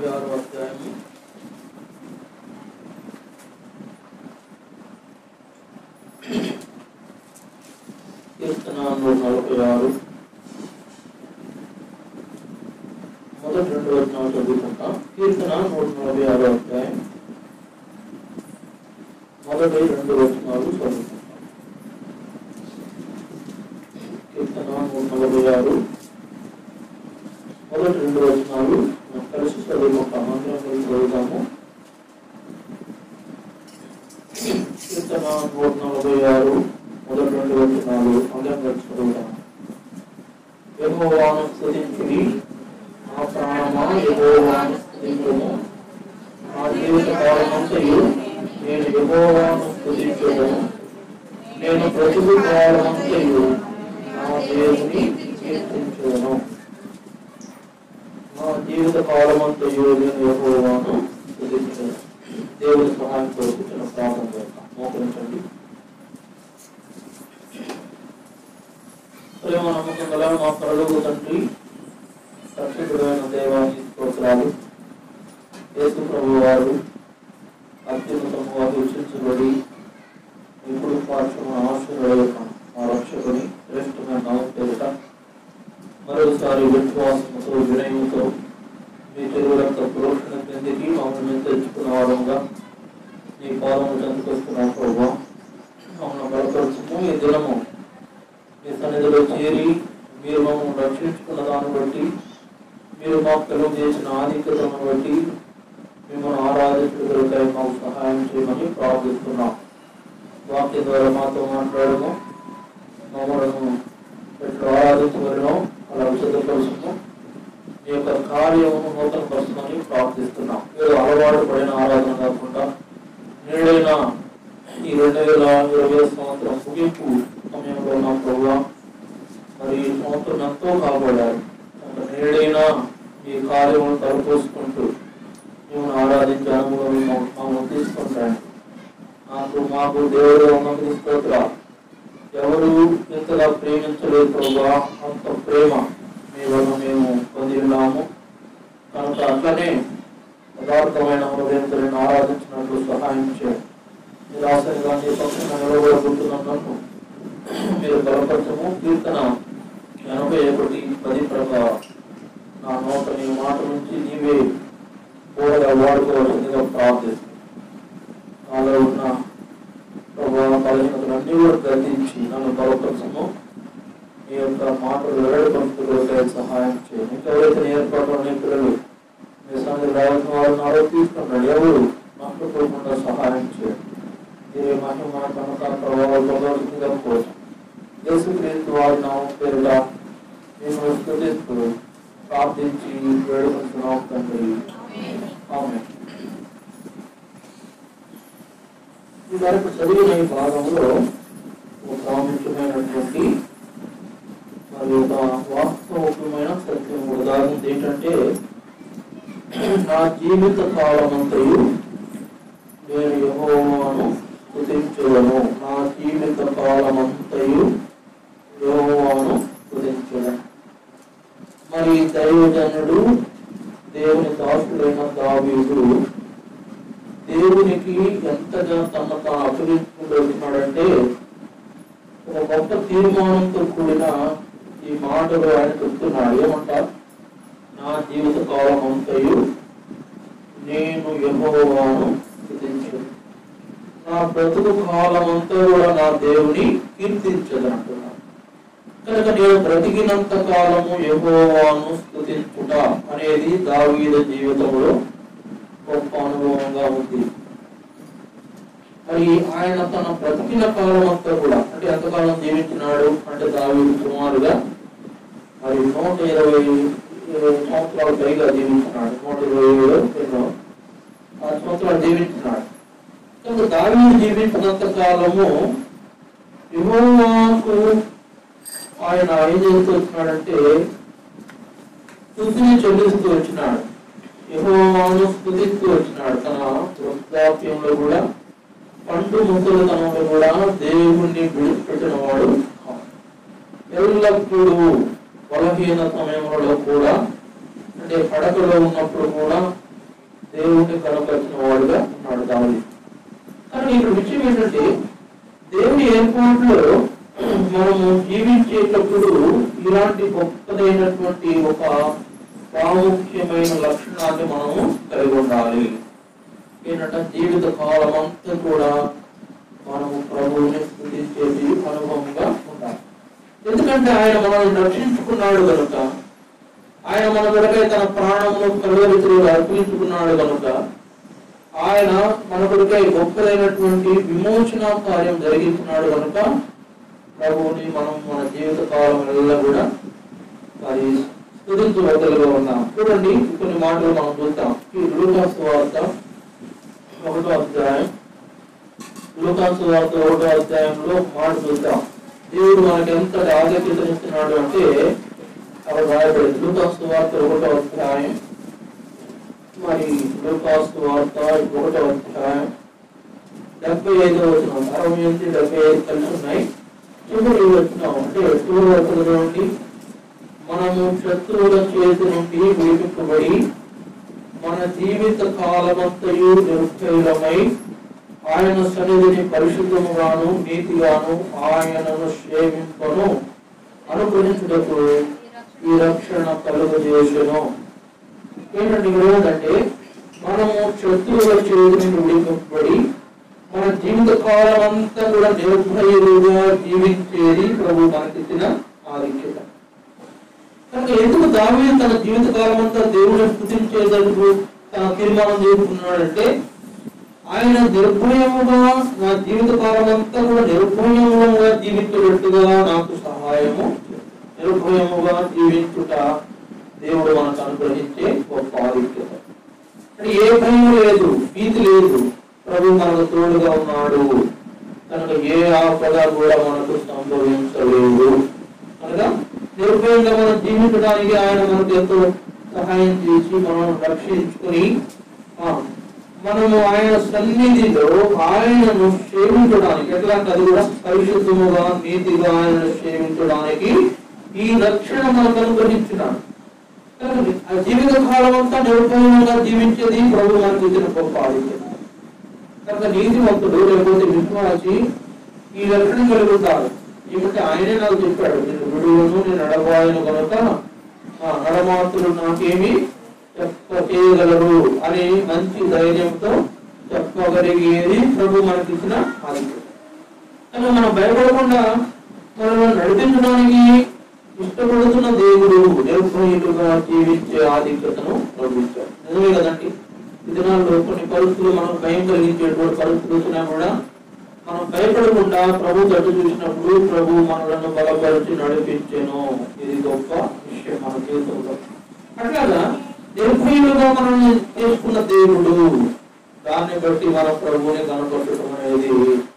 నలభై ఆరు అధ్యాయము కీర్తన నూట నలభై ఆరు మొదటి రెండు వచనాలు చదువుకుంటాం కీర్తన నూట నలభై ఆరు అధ్యాయం మొదటి రెండు వచనాలు చదువుకుంటాం కీర్తన నూట నలభై ఆరు మొదటి రెండు వచనాలు మనం కలిసి చదువుకుంటాం అందరం కలిసి చదువుతాము కీర్తన నూట నలభై ఆరు మొదటి రెండు వచనాలు అందరం కలిసి చదువుతాము యెహోవాను స్తుతించుడి నా ప్రాణమా యెహోవాను స్తుతించుము నా జీవిత కాలమంతయు నేను యెహోవాను స్తుతించుము నేను ప్రతిభు కాలమంతయు నా దేవుని కీర్తించును నా జీవిత కాలమంతయు నేను యెహోవాను స్తుతించును దేవుని సహాయం కొరకు చిన్న ప్రార్థన చేస్తాం మోకరించండి ప్రేమ నమ్మకం గల మా పరలోక తండ్రి పరిశుద్ధమైన దేవానికి స్తోత్రాలు యేసు ప్రభు వారు అత్యున్నతముగా హెచ్చించబడి ఇప్పుడు పార్శ్వము ఆశ్చర్యపడతాం మా రక్షకుని శ్రేష్టమైన నామం పేరిట మరోసారి విశ్వాసంతో వినయంతో మీ చెరువులంత పురోక్షణ క్రిందికి మమ్మల్ని మేము తెచ్చుకున్న వారంగా నీ పాదము చెందుకొస్తున్నాం ప్రభావ మమ్మల్ని బలపరుచుము ఈ దినము మీ సన్నిధిలో చేరి మీరు మమ్మల్ని రక్షించుకున్న దాన్ని బట్టి మీరు మాకు కలుగు చేసిన ఆధిక్యతను బట్టి మిమ్మల్ని ఆరాధించుకులకై మాకు సహాయం చేయమని ప్రార్థిస్తున్నాం వాక్యం ద్వారా మాతో మాట్లాడము మమ్మల్ని ఎట్లా ఆరాధించగలను అలా సిద్ధపరుచుము మీ యొక్క కార్యము నూతన పరుచుమని ప్రార్థిస్తున్నాం ఏదో అలవాటు పడిన ఆరాధన కాకుండా నేడైనా ఈ రెండు వేల ఇరవై సంవత్సరం ముగింపు సమయంలో నా ప్రభావ మరి ఈ సంవత్సరం ఎంతో కాపాడారు కనుక నేడైనా ఈ కార్యములను తలపోసుకుంటూ మేము ఆరాధించే అనుభవం మమ్మల్ని తీసుకుంటాను నాకు మాకు దేవుడు ఉన్నది స్తోత్ర ఎవరు ఇంతగా ప్రేమించలేదు ప్రభా అంత ప్రేమ మీ వల్ల మేము పొంది ఉన్నాము కనుక అట్లనే యథార్థమైన హృదయంతో నేను ఆరాధించినట్లు సహాయం చేయండి మీరు ఆశగా నీ పక్షంగా నిలబడుకుంటున్నాను మీరు బలపరచము కీర్తన ఎనభై ఒకటి పది ప్రకారం నా నోట నీ మాట నుంచి నీవే బోధగా వాడుకోవాల్సిందిగా ప్రార్థిస్తుంది నాలో ఉన్న ప్రభావ బలహీనతలన్నీ కూడా గర్తించి నన్ను బలపరచము నీ యొక్క మాటలు వెల్లడిపరుచుకోగలిగే సహాయం చేయండి ఇంకెవరైతే ఏర్పాటు అనే పిల్లలు మీ సన్నిధి రావాల్సిన వారు నాలో తీసుకున్నాడు ఎవరు నష్టపోకుండా సహాయం చేయండి మీరే మహిమ కనుక ప్రభావం పొందవలసిందిగా కోసం యేసుక్రీస్తు వారి నామం పేరిట మేము స్థుతిస్తూ ప్రార్థించి వేడుకుంటున్నాం తండ్రి ఆమె ఈ వరకు చదివిన ఈ భాగంలో ఒక ప్రాముఖ్యమైనటువంటి మరి ఒక వాస్తవమైన సత్యం ఉదాహరణ ఏంటంటే నా జీవిత కాలమంతయు నేను యెహోవాను స్తుతించులను నా జీవిత కాలమంతయు యెహోవాను స్తుతించులను మరి దైవజనుడు దేవుని దాసుడైన దావీదు దేవునికి ఎంతగా తన తాను అప్పగించుకుంటున్నాడంటే ఒక గొప్ప తీర్మానంతో కూడిన ఈ మాటలు ఆయన చెప్తున్నాడు ఏమంటారు నా జీవిత కాలం అంతయు నేను యెహోవాను స్తుతించు నా బ్రతుకు కాలం అంతా కూడా నా దేవుని కీర్తించదు అంటున్నాడు కనుక నేను బ్రతికినంత కాలము యెహోవాను స్తుతించుట అనేది దావీద జీవితంలో గొప్ప అనుభవంగా ఉంది మరి ఆయన తన బ్రతికిన కాలం అంతా కూడా అంటే ఎంతకాలం జీవించినాడు అంటే దావీదు సుమారుగా మరి నూట ఇరవై ఇరవై సంవత్సరాలు పైగా జీవించినాడు నూట ఇరవై ఏడు ఎన్నో ఆ సంవత్సరాలు జీవించినాడు కనుక దావీదు జీవించినంత కాలము యెహోవాకు ఆయన ఏం చేస్తూ వచ్చినాడంటే స్థుతిని చెల్లిస్తూ వచ్చినాడు యెహోవాను స్థుతిస్తూ వచ్చినాడు తన వృద్ధాప్యంలో కూడా పండు ముసలితనంలో కూడా దేవుణ్ణి విడిచిపెట్టిన వాడు కాదు. ఎల్లప్పుడూ బలహీన సమయంలో కూడా అంటే పడకలో ఉన్నప్పుడు కూడా దేవుడిని కనపరిచిన వాడుగా ఉన్నాడు దాని కానీ ఇక్కడ విషయం ఏంటంటే దేవుని ఏర్పాట్లో మనము జీవించేటప్పుడు ఇలాంటి గొప్పదైనటువంటి ఒక ప్రాముఖ్యమైన లక్షణాన్ని మనము కలిగి ఉండాలి ఏంటంటే జీవిత కాలం అంతా కూడా మనము ప్రభువుని స్థుతించేది అనుభవంగా ఉండాలి ఎందుకంటే ఆయన మనల్ని రక్షించుకున్నాడు కనుక ఆయన మన కొరకై తన ప్రాణమును కలువరితో అర్పించుకున్నాడు కనుక ఆయన మన కొరకై గొప్పదైనటువంటి విమోచన కార్యం జరిగించున్నాడు కనుక ప్రభువుని మనం మన జీవిత కాలం వల్ల కూడా మరి స్థుతించవద్దలుగా ఉన్నాం చూడండి కొన్ని మాటలు మనం చూద్దాం ఈ లూకాసు వార్త ఒకటో అధ్యాయం లూకాసు వార్త ఒకటో అధ్యాయంలో మాట చూద్దాం దేవుడు మనకి ఎంత ఆలోచనస్తున్నాడు అంటే అక్కడ రాయబడింది లూకాసు వార్త ఒకటో అధ్యాయం మరి లూకాసు వార్త ఒకటో అధ్యాయం డెబ్బై ఐదో వచ్చిన అరవై ఎనిమిది డెబ్బై ఐదు కలిసి ఉన్నాయి చివరి వచ్చినాం అంటే చివరి వచనం నుండి మనము శత్రువుల చేతి నుండి విడిపింపబడి మన జీవిత కాలమంతయు నిర్భయులమై ఆయన సన్నిధిని పరిశుద్ధముగాను నీతిగాను ఆయనను సేవింపను అనుగ్రహించుటకు ఈ రక్షణ కలుగజేసెను ఏంటంటే ఇక్కడ ఏంటంటే మనము శత్రువుల చేతి నుండి విడిపింపబడి మన జీవిత కాలం అంతా కూడా నిర్భయులుగా జీవించేది ప్రభు మనకిచ్చిన ఆధిక్యత కనుక ఎందుకు దావీదు తన జీవిత కాలం అంతా దేవుని స్థుతించేందుకు తన తీర్మానం చేసుకున్నాడంటే ఆయన నిర్భయముగా నా జీవిత కాలం అంతా కూడా నిర్భయముగా జీవించేటట్టుగా నాకు సహాయము నిర్భయముగా జీవించుట దేవుడు మనకు అనుగ్రహించే గొప్ప ఆధిక్యత అంటే ఏ భయం లేదు భీతి లేదు ప్రభు మనకు తోడుగా ఉన్నాడు కనుక ఏ ఆపద కూడా మనకు సంభవించలేదు అనగా నిర్భయంగా మనం జీవించడానికి ఆయన మనకు ఎంతో సహాయం చేసి మనం రక్షించుకుని ఆ, మనము ఆయన సన్నిధిలో ఆయనను సేవించడానికి ఎట్లా అంటే అది కూడా పరిశుద్ధముగా నీతిగా ఆయనను సేవించడానికి ఈ రక్షణ మనకు అనుగ్రహించినాడు కనుక ఆ జీవిత కాలం అంతా నిర్భయంగా జీవించేది ప్రభు మనకు ఇచ్చిన గొప్ప ఆధిక్యత కనుక నీతిమంతుడు లేకపోతే విశ్వాసి ఈ లక్షణం కలుగుతాడు ఏమంటే ఆయనే నాకు చెప్పాడు నేను విడువను నేను నడవాయను కనుక ఆ నడమాతులు నాకేమి చెప్ప చేయగలరు అని మంచి ధైర్యంతో చెప్పగలిగేది ప్రభు మనకి ఇచ్చిన ఆధిక్యత కనుక మనం భయపడకుండా మనల్ని నడిపించడానికి ఇష్టపడుతున్న దేవుడు నిర్భయులుగా జీవించే ఆధిక్యతను ప్రవహించాడు నిజమే కదండి ఈ దినాల్లో కొన్ని పరిస్థితులు మనం భయం కలిగించేటువంటి పరిస్థితులు వచ్చినా కూడా మనం భయపడకుండా ప్రభు తట్టు చూసినప్పుడు ప్రభు మనలను బలపరిచి నడిపించెను ఇది గొప్ప విషయం మన జీవితంలో అట్లాగా నిర్భయులుగా మనల్ని చేసుకున్న దేవుడు దాన్ని బట్టి మన ప్రభువుని కనపరచడం అనేది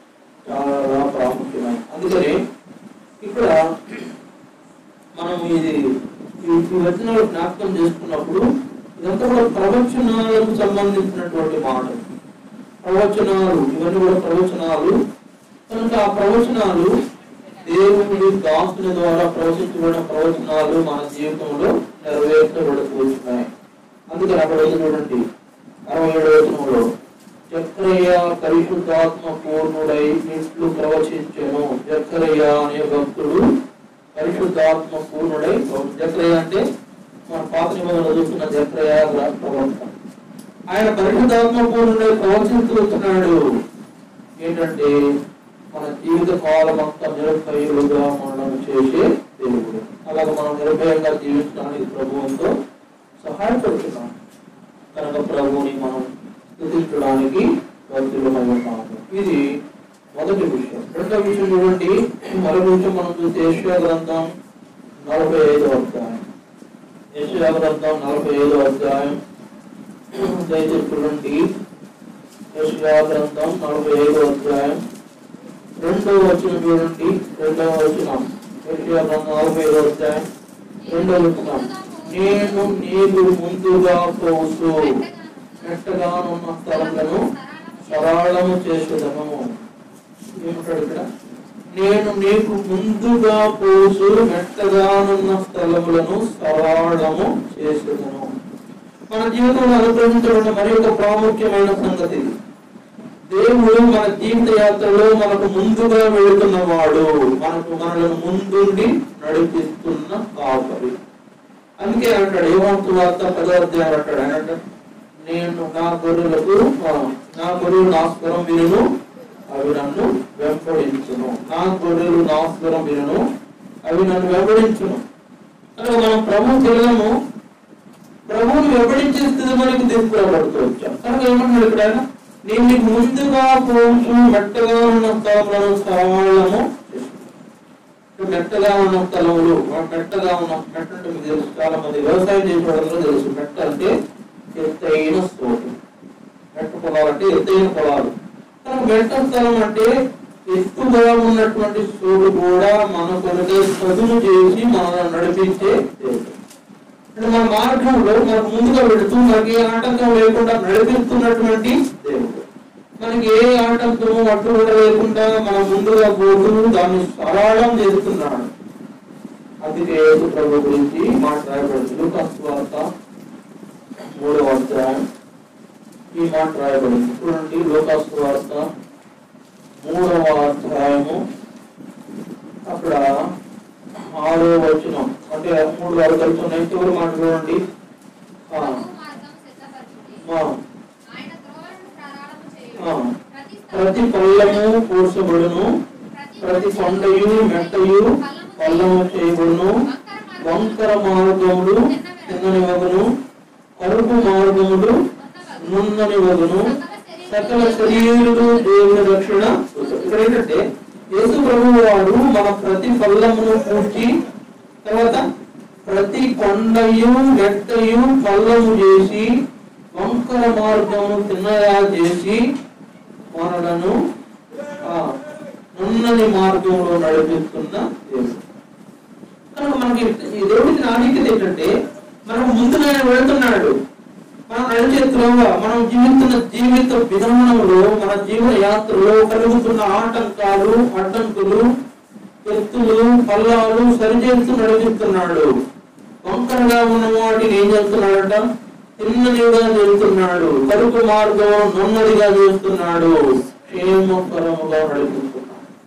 చాలా ప్రాముఖ్యమైనది అందుకని ఇక్కడ మనం ఇది ఈ ఈ వచనాలు జ్ఞాపకం చేసుకున్నప్పుడు ఇదంతా కూడా ప్రవచనాలకు సంబంధించినటువంటి మాటలు ప్రవచనాలు ఇవన్నీ కూడా ప్రవచనాలు కనుక ఆ ప్రవచనాలు దేవుడి దాసుని ద్వారా ప్రవచించబడిన ప్రవచనాలు మన జీవితంలో నెరవేర్చబడుతున్నాయి అందుకని అక్కడ వచ్చి చూడండి అరవై ఏడవ వచనంలో జక్కరయ్య పరిశుద్ధాత్మ పూర్ణుడై ఇట్లు ప్రవచించెను జక్కరయ్య అనే భక్తుడు పరిశుద్ధాత్మ పూర్ణుడై జక్రయ్య అంటే మన పాత నిబంధనలు చూస్తున్న జక్రయ్య ప్రవక్త ఆయన పరిశుద్ధాత్మ పూర్ణుడై ప్రవచిస్తూ వస్తున్నాడు ఏంటంటే మన జీవిత కాలం అంతా నిరభయులుగా మనల్ని చేసే దేవుడు అలాగే మనం నిర్భయంగా జీవించడానికి ప్రభువుతో సహాయపడుతున్నాం కనుక ప్రభువుని మనం స్థుతించడానికి భక్తులమై ఉన్నాము ఇది మొదటి విషయం రెండవ విషయం చూడండి మరొక విషయం మనం చూస్తే ఏషియా గ్రంథం నలభై ఐదో అధ్యాయం ఏషియా గ్రంథం నలభై ఐదో అధ్యాయం దయచేసి చూడండి ఏషియా గ్రంథం నలభై ఐదో అధ్యాయం రెండవ వచనం చూడండి రెండవ వచనం ఏషియా గ్రంథం నలభై ఐదో అధ్యాయం రెండవ వచనం నేను నీకు ముందుగా పోసు మెట్టగానున్న స్థలములను సరళము చేసేదను ఏమంటాడు ఇక్కడ నేను నీకు ముందుగా పోసు మెట్టగానున్న స్థలములను సరళము చేసేదను మన జీవితంలో అనుగ్రహించబడిన మరి ఒక ప్రాముఖ్యమైన సంగతి ఇది. దేవుడు మన జీవిత యాత్రలో మనకు ముందుగా వెళుతున్నవాడు మనకు మనలను ముందుండి నడిపిస్తున్న కాపరి అందుకే అంటాడు ఏమంతు వార్త పదార్థాలు అంటాడు ఆయన అంటాడు, నేను నా గొర్రెలకు ఆ, నా గొర్రెలు నా స్వరం వినును అవి నన్ను వెంబడించును నా గొర్రెలు నా స్వరం వినును అవి నన్ను వెంబడించును కనుక మనం ప్రభు పిల్లలను ప్రభువుని వెంబడించే స్థితి మనకి తీసుకురాబడుతూ వచ్చాం కనుక ఏమంటున్నాడు ఇక్కడ ఆయన? నేను నీకు ముందుగా పోవచ్చు మెట్టగా ఉన్న స్థలములను సరళము చేస్తున్నాను. మెట్టగా ఉన్న స్థలములు ఆ మెట్టగా ఉన్న మెట్ట అంటే మీకు తెలుసు చాలా మంది వ్యవసాయం చేసే వాళ్ళందరూ తెలుసు మెట్ట అంటే ఎత్తైన స్తోటి మెట్ట పొలాలు అంటే ఎత్తైన పొలాలు కానీ మెట్ట స్థలం అంటే ఎత్తుగా ఉన్నటువంటి చోటు కూడా మన కొరకే చదువు చేసి మనల్ని నడిపించే దేవుడు అంటే మన మార్గంలో మనకు ముందుగా వెళుతూ మనకి ఏ ఆటంకం లేకుండా నడిపిస్తున్నటువంటి దేవుడు మనకి ఏ ఆటంకము అడ్డు కూడా లేకుండా మనం ముందుగా పోతూ దాన్ని సరళం చేస్తున్నాడు అందుకే యేసు ప్రభు గురించి మాట్లాడబడింది లూకాసు వార్త మూడవ అధ్యాయం ఈ మాట రాయబడింది చూడండి లోకాసు వార్త మూడవ అధ్యాయము అక్కడ ఆరో వచనం అంటే మూడు వరకలు ఉన్నాయి చివరి మాట చూడండి ఆ, ప్రభువు మార్గం సిద్ధపరచుడి. ఆ, ఆయన త్రోవలను ప్రారంభము చేయుడి. ఆ. ప్రతి ప్రతి స్థలము పల్లము కూర్చబడును ప్రతి కొండయు మెట్టయు పల్లము చేయబడును వంకర మార్గములు తిన్నని వగును అరుపు మార్గములు నున్నని వగును సకల శరీరుడు దేవుని రక్షణ ఇక్కడ ఏంటంటే యేసు ప్రభువు వారు మన ప్రతి పల్లమును పూడ్చి తర్వాత ప్రతి కొండయు మెట్టయు పల్లము చేసి వంకర మార్గమును తిన్నగా చేసి మనలను ఆ, నున్నని మార్గంలో నడిపిస్తున్న దేవుడు కనుక మనకి ఈ దేవుడికి నాణ్యత ఏంటంటే మనకు ముందుగా ఆయన వెళ్తున్నాడు మనం నడిచే త్రోవ మనం జీవిస్తున్న జీవిత విధానంలో మన జీవన యాత్రలో కలుగుతున్న ఆటంకాలు అడ్డంకులు ఎత్తులు పల్లాలు సరిచేస్తూ నడిపిస్తున్నాడు వంకరగా ఉన్న వాటిని ఏం చేస్తున్నాడట తిన్నదిగా చేస్తున్నాడు కరుకు మార్గం నున్నదిగా చేస్తున్నాడు క్షేమకరముగా నడిపిస్తున్నాడు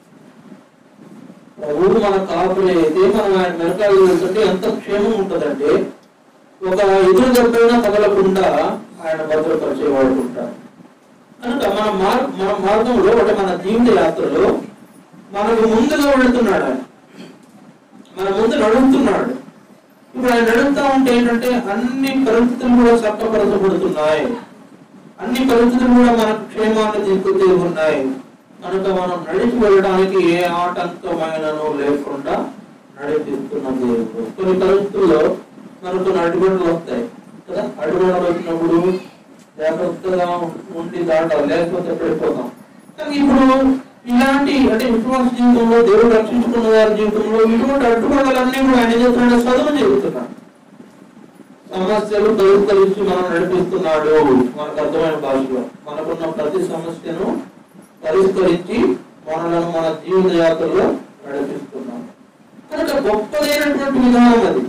ప్రభువు మన కాపులు అయితే మనం ఆయన వెనకాల వెళ్తుంటే ఎంత క్షేమం ఉంటుందంటే ఒక ఎదురు దెబ్బైనా తగలకుండా ఆయన భద్రపరిచేవాడు ఉంటారు కనుక మన మార్ మన మార్గంలో అంటే మన జీవిత యాత్రలో మనకు ముందుగా వెళుతున్నాడు ఆయన మన ముందు నడుస్తున్నాడు ఇప్పుడు ఆయన నడుస్తా ఉంటే ఏంటంటే అన్ని పరిస్థితులు కూడా చక్కపరచబడుతున్నాయి అన్ని పరిస్థితులు కూడా మనకు క్షేమాన్ని తీసుకొచ్చి ఉన్నాయి కనుక మనం నడిచి వెళ్ళడానికి ఏ ఆటంకమైనను లేకుండా నడిపిస్తున్న దేవుడు కొన్ని పరిస్థితుల్లో మనకు కొన్ని అడ్డుగడలు వస్తాయి కదా అడ్డుగడలు వచ్చినప్పుడు జాగ్రత్తగా ఉండి దాటాలి లేకపోతే పడిపోతాం కానీ ఇప్పుడు ఇలాంటి అంటే విశ్వాస జీవితంలో దేవుడు రక్షించుకున్న వారి జీవితంలో ఇటువంటి అడ్డుగడలన్నీ కూడా ఆయన చేస్తున్నాడు చదువు చెబుతున్నాడు సమస్యలు పరిష్కరించి మనం నడిపిస్తున్నాడు మనకు అర్థమైన భాషలో మనకున్న ప్రతి సమస్యను పరిష్కరించి మనలను మన జీవిత యాత్రలో నడిపిస్తున్నాడు కనుక గొప్పదైనటువంటి విధానం అది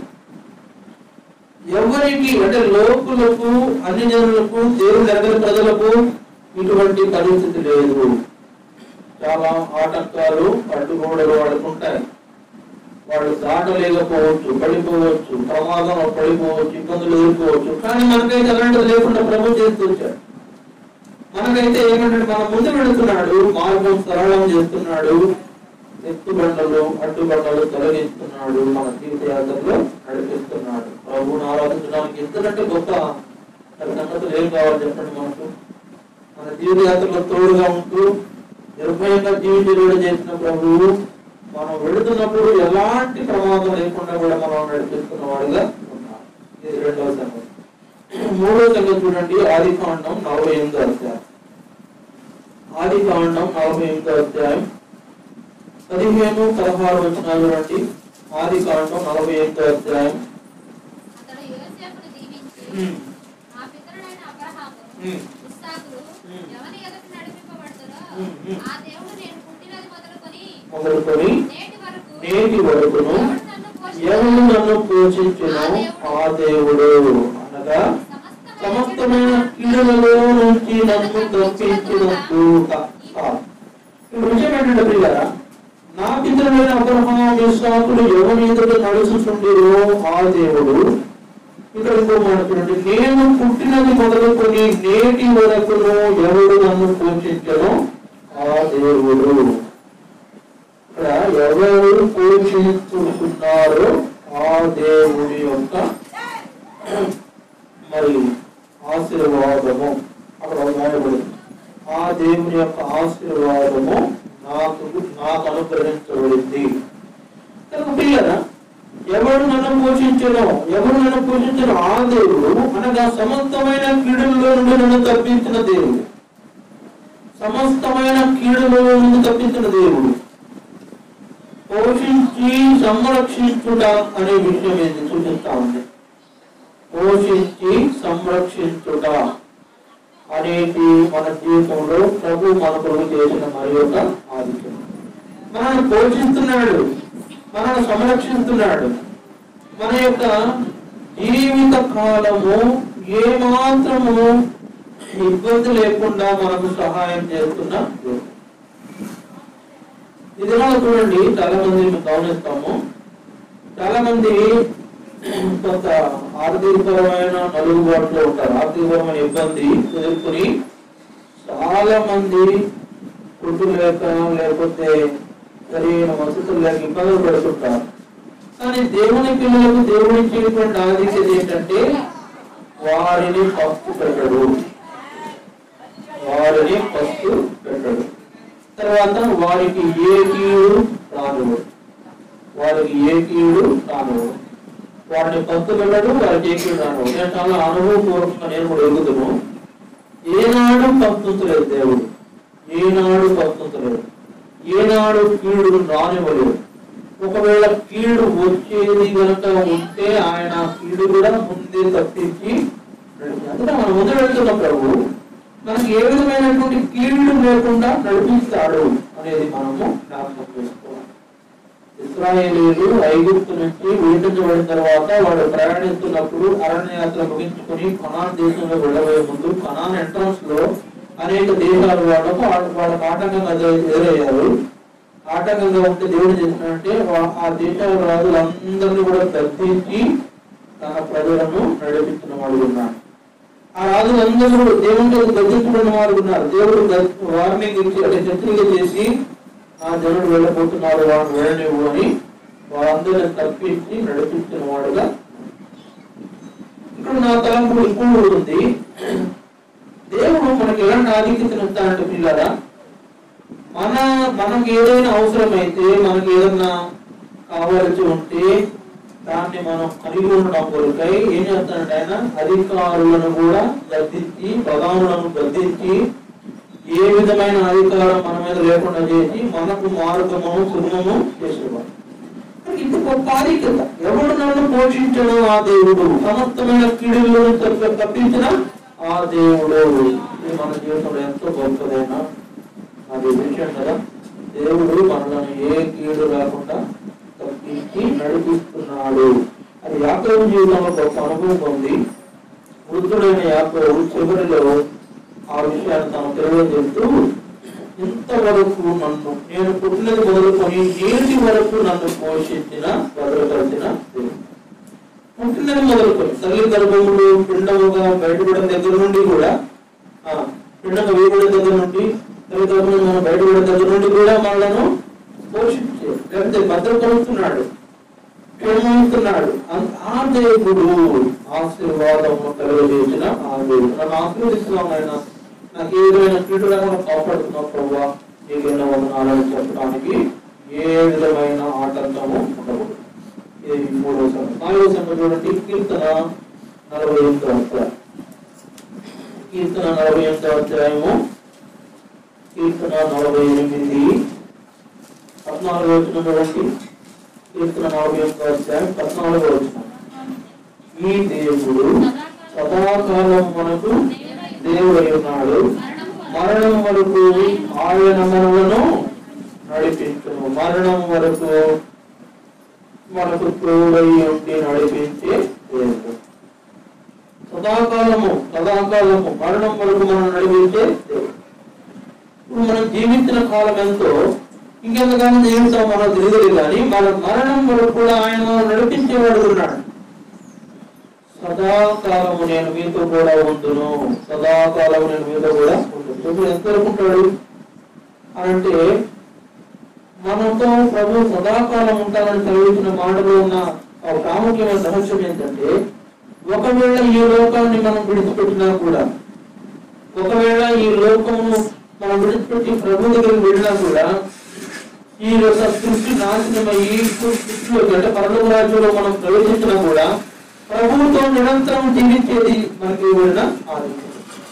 ఎవరికి అంటే లోకులకు అన్ని జనులకు దేవుని దగ్గర ప్రజలకు ఇటువంటి పరిస్థితి లేదు చాలా ఆటంకాలు అడ్డుగోడలు వాళ్ళకు ఉంటాయి వాళ్ళు దాటలేకపోవచ్చు పడిపోవచ్చు ప్రమాదంలో పడిపోవచ్చు ఇబ్బందులు ఎదుర్కోవచ్చు కానీ మనకైతే అలాంటిది లేకుండా ప్రభు చేస్తూ వచ్చాడు మనకైతే ఏమంటే మన ముందు పెడుతున్నాడు మార్గం సరళం చేస్తున్నాడు ఎత్తుబండలు అడ్డుబండలు తొలగిస్తున్నాడు మన జీవిత యాత్రలో నడిపిస్తున్నాడు ప్రభువుని ఆరాధించడానికి ఎంతకంటే గొప్ప సంగతులు ఏం కావాలి చెప్పండి మనకు మన జీవిత యాత్రలో తోడుగా ఉంటూ నిర్భయంగా జీవించడం చేసిన ప్రభువు మనం వెళుతున్నప్పుడు ఎలాంటి ప్రమాదం లేకుండా కూడా మనం నడిపిస్తున్న వాడిగా ఉన్నాం ఇది రెండవ సంగతి మూడో సంగతి చూడండి ఆది కాండం నలభై ఎనిమిదో అధ్యాయం ఆది కాండం నలభై ఎనిమిదో అధ్యాయం పదిహేను పదహారు వచనాలు చూడండి ఆది కాండం నలభై ఎనిమిదో అధ్యాయం అతడు యోసేపును దీవించి ఉమ్, ఆ పితరుడైన అబ్రహాము ఉమ్, ఇస్సాకులు ఉమ్. ఎవరి ఎదుట నడిపింపబడుతుందో ఉమ్, ఉమ్. ఆ దేవుడు నేను పుట్టినది మొదలుకొని మొదలుకొని నేటి వరకు నేటి వరకును ఎవడు నన్ను ఎవరు నన్ను పోషించును ఆ దేవుడు అనగా కీడులలో నుంచి నన్ను తప్పించినట్టు ఇప్పుడు విషయం ఏంటంటే పిల్లరా నా పితరులైన అబ్రహాం ఇస్సాకులు ఎవరి ఎదుట నడుచుచుండిరో ఆ దేవుడు ఇక్కడ ఇంకో మాట చూడండి నేను పుట్టినది మొదలుకొని నేటి వరకును ఎవడు నన్ను పోషించను ఆ దేవుడు ఇక్కడ ఎవరు పోషించుకున్నారో ఆ దేవుడి యొక్క మరి ఆశీర్వాదము అక్కడ రాయబడింది ఆ దేవుని యొక్క ఆశీర్వాదము నాకు నాకు అనుగ్రహించబడింది కనుక పిల్లరా ఎవరు నన్ను పోషించను ఎవరు నన్ను పోషించను ఆ దేవుడు అనగా సమస్తమైన కీడుల్లో నుండి నన్ను తప్పించిన దేవుడు సమస్తమైన కీడులో నుండి తప్పించిన దేవుడు పోషించి సంరక్షించుట అనే విషయం ఏంటి సూచిస్తా ఉంది పోషించి సంరక్షించుట అనేది మన జీవితంలో ప్రభు మనకు చేసిన మరి యొక్క ఆదిత్యం మనల్ని పోషిస్తున్నాడు మనల్ని సంరక్షిస్తున్నాడు మన యొక్క జీవిత కాలము ఏ మాత్రము ఇబ్బంది లేకుండా మనకు సహాయం చేస్తున్న దేవుడు. ఇది ఎలా చూడండి చాలా మంది మేము గమనిస్తాము చాలా మంది కొంత ఆర్థికపరమైన నలుగుబాటులో ఉంటారు ఆర్థికపరమైన ఇబ్బంది ఎదుర్కొని చాలా మంది ఫుడ్ లేక లేకపోతే సరైన వసతులు లేక ఇబ్బందులు పడుతుంటారు కానీ దేవుని పిల్లలకు దేవుడు ఇచ్చేటువంటి ఆధిక్యత ఏంటంటే వారిని పప్పు పెట్టడు వారిని పప్పు పెట్టడు తర్వాత వారికి ఏ కీడు రాదు వారికి ఏ కీడు రాను వారిని పప్పు పెట్టడు వారికి ఏ కీడు రాను నేను చాలా అనుభవపూర్వకంగా నేను కూడా ఎదుగుతాను ఏనాడు పంపుతలేదు దేవుడు ఏనాడు పంపుతలేదు ఏనాడు కీడు రానివ్వలేదు ఒకవేళ కీడు వచ్చేది కనుక ఉంటే ఆయన కీడు కూడా ముందే తప్పించి నడిపించాడు. అందుకే మనం ముందు వెళ్తున్న ప్రభు మనకి ఏ విధమైనటువంటి కీడు లేకుండా నడిపిస్తాడు అనేది మనము జ్ఞాపకం చేసుకోవాలి ఇస్రాయేలీలు ఐగుప్తు నుంచి విడిపించబడిన తర్వాత వాళ్ళు ప్రయాణిస్తున్నప్పుడు అరణ్యయాత్ర ముగించుకొని కనాన్ దేశంలో వెళ్ళబోయే ముందు కనాన్ ఎంట్రన్స్ లో అనేక దేశాల వాళ్ళకు వాళ్ళ- వాళ్ళకి ఆటంకంగా ఎదురై- ఎదురయ్యారు ఆటంకంగా ఉంటే దేవుడు చేసినంటే ఆ దేశాల రాజులందరినీ కూడా గద్దించి తన ప్రజలను నడిపించిన వాడు ఉన్నాడు ఆ రాజులందరూ కూడా దేవుడితో గద్దించుకున్న వారు ఉన్నారు దేవుడు గద్- వార్నింగ్ ఇచ్చి అంటే హెచ్చరిక చేసి ఆ జనుడు వెళ్ళబోతున్నాడు వాడిని వెళ్ళనివ్వు అని వారందరిని తప్పించి నడిపించిన వాడుగా ఇక్కడ నా తలంపు ఇంకోటి ఉంది దేవుడు మనకి ఎలాంటి ఆధిక్యతను ఇస్తాడంటే పిల్లరా మన మనకి ఏదైనా అవసరమైతే మనకి ఏదన్నా కావాల్సి ఉంటే దాన్ని మనం కలిగి ఉండడం కొరకై ఏం చేస్తాడంటే ఆయన అధికారులను కూడా గద్దించి ప్రధానులను గద్దించి ఏ విధమైన అధికారం మన మీద లేకుండా చేసి మనకు మార్గము సుగమము చేసేవాడు ఇది గొప్ప ఆధిక్యత ఎవడు నన్ను పోషించడు ఆ దేవుడు సమస్తమైన కీడుల్లో తప్ప- తప్పించిన ఆ దేవుడు ఇది మన జీవితంలో ఎంతో గొప్పదైన అది విషయం కదా దేవుడు మనల్ని ఏ కీడు రాకుండా తప్పించి నడిపిస్తున్నాడు అది యాకోబు జీవితంలో గొప్ప అనుభవం ఉంది వృద్ధుడైన యాకోబు చివరిలో ఆ విషయాన్ని తాను తెలియజేస్తూ ఇంతవరకు నన్ను నేను పుట్టినది మొదలుకొని నేటి వరకు నన్ను పోషించిన భద్రపరిచిన దేవుడు పుట్టినది మొదలుకొని తల్లి గర్భములు పిండముగా బయటపడిన దగ్గర నుండి కూడా ఆ, పిండంగా వేయబడిన దగ్గర నుండి తల్లి గర్భంలో మనం బయటపడిన దగ్గర నుండి కూడా మనలను పోషించే లేకపోతే భద్రపరుస్తున్నాడు క్షేమిస్తున్నాడు అం- ఆ దేవుడు ఆశీర్వాదము కలుగజేసిన ఆ దేవుడు నన్ను ఆశీర్వదిస్తున్నాం ఆయన నాకు ఏదైనా కీడు లేకుండా కాపాడుతున్నావు ప్రభావ నీకైనా వందనాలని చెప్పడానికి ఏ విధమైన ఆటంకము ఉండకూడదు ఇది మూడో సంఘం నాలుగో సంఘం చూడండి కీర్తన నలభై ఎనిమిదో అధ్యాయం కీర్తన నలభై ఎనిమిదో అధ్యాయము కీర్తన నలభై ఎనిమిది పద్నాలుగు వచ్చిన చూడండి కీర్తన నలభై ఎనిమిదో అధ్యాయం పద్నాలుగో వచ్చిన ఈ దేవుడు సదాకాలం మనకు దేవుడై ఉన్నాడు మరణం వరకు ఆయన మనలను నడిపించును మరణం వరకు మనకు తోడై ఉండి నడిపించే దేవుడు సో సదాకాలము సదాకాలము మరణం వరకు మనం నడిపించే దేవుడు ఇప్పుడు మనం జీవించిన కాలం ఎంతో ఇంకెంతకాలం జీవితం మనకు తెలియదు కానీ మన మరణం వరకు కూడా ఆయన మనం నడిపించేవాడు ఉన్నాడు సదాకాలము నేను మీతో కూడా ఉంటును సదాకాలము నేను మీతో కూడా ఉంటును ఇప్పుడు ఎంతవరకు ఉంటాడు అని అంటే మనతో ప్రభు సదాకాలం ఉంటానని చదువుతున్న మాటలో ఉన్న ఒక ప్రాముఖ్యమైన రహస్యం ఏంటంటే ఒకవేళ ఈ లోకాన్ని మనం విడిచిపెట్టినా కూడా ఒకవేళ ఈ లోకమును మనం విడిచిపెట్టి ప్రభు దగ్గరికి వెళ్ళినా కూడా ఈ యొక్క సృష్టి నాశనమయ్యి సృష్టిలోకి అంటే పరలోక రాజ్యంలో మనం ప్రవేశించినా కూడా ప్రభువుతో నిరంతరం జీవించేది మనకి ఇవ్వబడిన ఆలోచన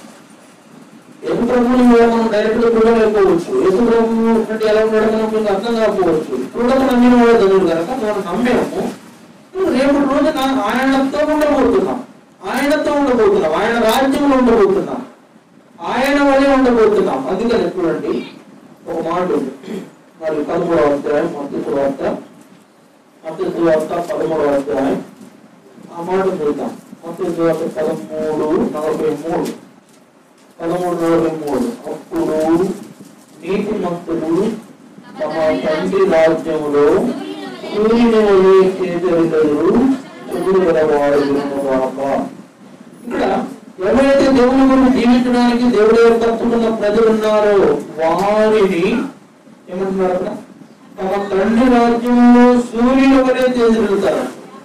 యేసు ప్రభువుని కూడా మనం డైరెక్ట్ గా చూడలేకపోవచ్చు యేసు ప్రభువు అంటే ఎలా ఉన్నాడో మనం కొంచెం అర్థం కాకపోవచ్చు చూడక నమ్మిన వాడు ధనుడు కనుక మనం నమ్మాము రేపు రోజున ఆయనతో ఉండబోతున్నాం ఆయనతో ఉండబోతున్నాం ఆయన రాజ్యంలో ఉండబోతున్నాం ఆయన వల్లే ఉండబోతున్నాం అందుకని చూడండి ఒక మాట ఉంది. మరి పదమూడవ అధ్యాయం మొదటి వార్త మొదటి వార్త పదమూడవ అధ్యాయం ఆ మాట చూద్దాం మొదటి వార్త పదమూడు నలభై మూడు పదమూడు నలభై మూడు అప్పుడు నీతి మంతులు తమ తండ్రి రాజ్యములో సూర్యుని వలె చేదరిదరు చెడులు గలవాడు వినుగాక. ఇక్కడ ఎవరైతే దేవుని గురించి జీవించడానికి దేవుడు ఏర్పరచుకున్న ప్రజలు ఉన్నారో వారిని ఏమంటున్నారు అక్కడ తమ తండ్రి రాజ్యంలో సూర్యుని వలె తేజరుతారు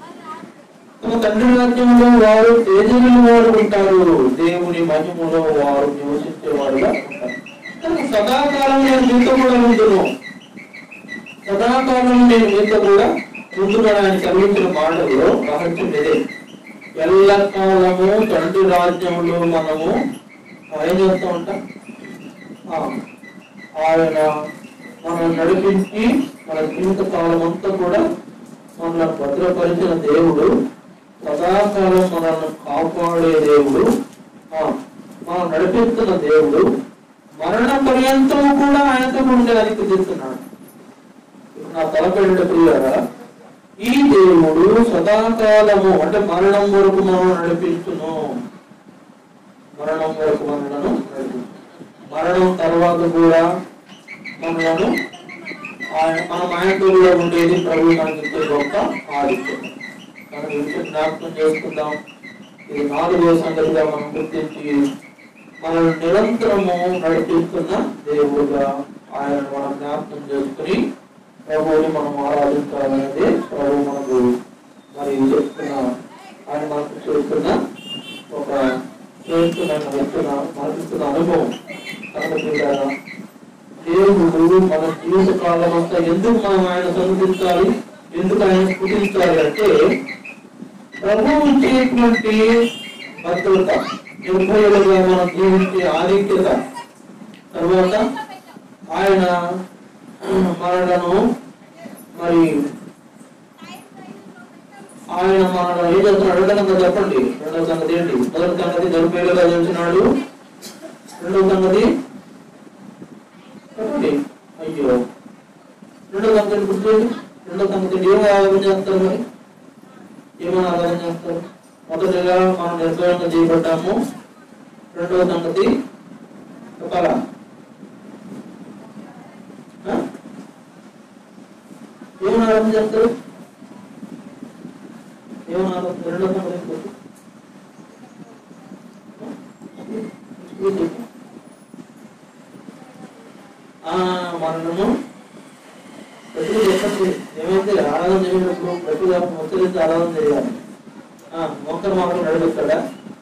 తమ తండ్రి రాజ్యంలో వారు తేజరులు వారు ఉంటారు దేవుని మహిమలో వారు నివసించేవారుగా ఉంటారు కనుక సదాకాలం నేను మీతో కూడా ఉంటును సదాకాలం నేను మీతో కూడా ముందుగా ఆయన చదివించిన మాటల్లో రహస్యం ఇదే ఎల్లకాలము తండ్రి రాజ్యంలో మనము ఏం చేస్తూ ఉంటాం ఆ, ఆయన మనం నడిపించి మన జీవిత కాలం అంతా కూడా మనల్ని భద్రపరిచిన దేవుడు సదాకాలం మనల్ని కాపాడే దేవుడు ఆ, మనం నడిపిస్తున్న దేవుడు మరణ పర్యంతం కూడా ఆయనతో ఉండడానికి తీస్తున్నాడు నా తలపెండ ప్రియారా ఈ దేవుడు సదాకాలము అంటే మరణం వరకు మనం నడిపిస్తును మరణం వరకు మనలను నడిపిస్తును. మరణం తర్వాత కూడా మనలను ఆయన మనం ఆయనతో కూడా ఉండేది ప్రభు మనకి ఇచ్చే గొప్ప ఆదిత్యం మనం ఈ విషయం జ్ఞాపకం చేసుకుందాం ఇది నాలుగో సంగతిగా మనం గుర్తించి మనం నిరంతరము నడిపిస్తున్న దేవుడుగా ఆయన మనం జ్ఞాపకం చేసుకుని ప్రభువుని మనం ఆరాధించాలనేది ప్రభు మనకు మరి చెప్తున్న ఆయన మనకు చేస్తున్న ఒక చేస్తున్న వ్యక్తున్న మనకిస్తున్న అనుభవం కనుక ప్రియులారా, దేవుడు మన జీవిత కాలం అంతా ఎందుకు మనం ఆయన సన్నిధించాలి ఎందుకు ఆయన స్ఫుతించాలి అంటే ప్రభువు ఇచ్చేటువంటి భద్రత నిర్భయులుగా మనం జీవించే ఆధిక్యత తర్వాత ఆయన మనలను మరి ఆయన మనల్ని ఏం చేస్తున్నాడు రెండో సంగతి చెప్పండి రెండో సంగతి ఏంటి మొదటి సంగతి నిర్భయులుగా చేసినాడు రెండో సంగతి చెప్పండి అయ్యో రెండో సంగతి గుర్తు చేయండి. రెండో సంగతి ఏమో ఆలోచన చేస్తారు మరి ఏమైనా ఆలోచన చేస్తారు మొదటిగా మనం నిర్భయంగా చేయబడ్డాము రెండవ సంగతి చెప్పాలా ఆ? ఏమైనా ఆలోచన చేస్తారు ఏమైనా ఆలోచన రెండవ సంగతి ఏంటి? ఇది చెప్పు. ఆ, మనము ప్రతి చెప్పండి ఏమైతే ఆరాధన చేసినప్పుడు ప్రతి మొత్తరించి ఆరాధన చేయాలి ఆ, మొక్కలు మాత్రం నడిపిస్తాడా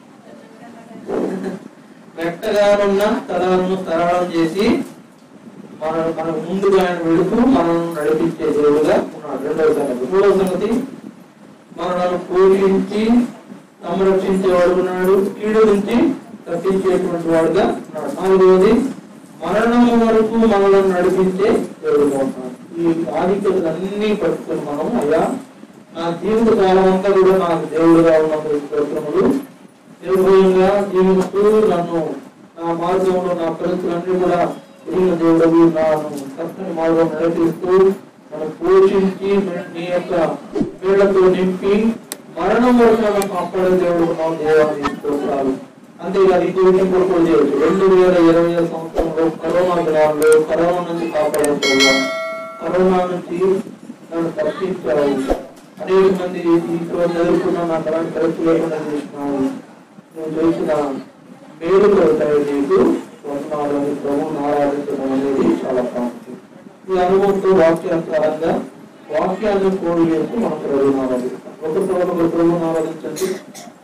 మెట్టగా ఉన్న స్థలాలను సరళం చేసి మన మన ముందుగా ఆయన వెళుతూ మనల్ని నడిపించే దేవుడుగా ఉన్నాడు రెండవ సంగతి మూడవ సంగతి మనల్ని పోషించి సంరక్షించేవాడు ఉన్నాడు కీడు నుంచి తప్పించేటువంటి వాడుగా ఉన్నాడు నాలుగవది మరణం వరకు మనల్ని నడిపించే దేవుడుగా ఉన్నాడు ఈ ఆధిక్యతలన్నీ పట్టుకొని మనం అయ్యా నా జీవిత కాలం అంతా కూడా నాకు దేవుడుగా ఉన్నప్పుడు స్తోత్రములు నిర్భయంగా జీవిస్తూ నన్ను నా మార్గంలో నా పరిస్థితులన్నీ కూడా తిరిగిన దేవుడు నాను చక్కని మార్గం నడిపిస్తూ నన్ను పోషించి నీ యొక్క వీళ్లతో నింపి మరణం వరకు నన్ను కాపాడే దేవుడు నా దేవాన్ని చాలు అంతేగాని ఇంకొకటి ఇంకొకటి చేయొచ్చు రెండు వేల ఇరవై సంవత్సరంలో కరోనా దినాల్లో కరోనా నుంచి కాపాడుకోవాలి కరోనా నుంచి నన్ను తప్పించావు అనేక మంది ఇప్పుడు ఎదుర్కొన్న నాకు అలాంటి పరిస్థితి లేకుండా చేసినావు నువ్వు చేసిన మేలు అవుతాయి నీకు వందనాలని ప్రభువుని ఆరాధించడం అనేది చాలా ప్రాముఖ్యం ఈ అనుభవంతో వాక్యానుసారంగా వాక్యాన్ని కోడి చేస్తూ మనం ప్రభువుని ఆరాధిస్తాం ఒక ప్రభుత్వం ఒక ప్రభువుని ఆరాధించండి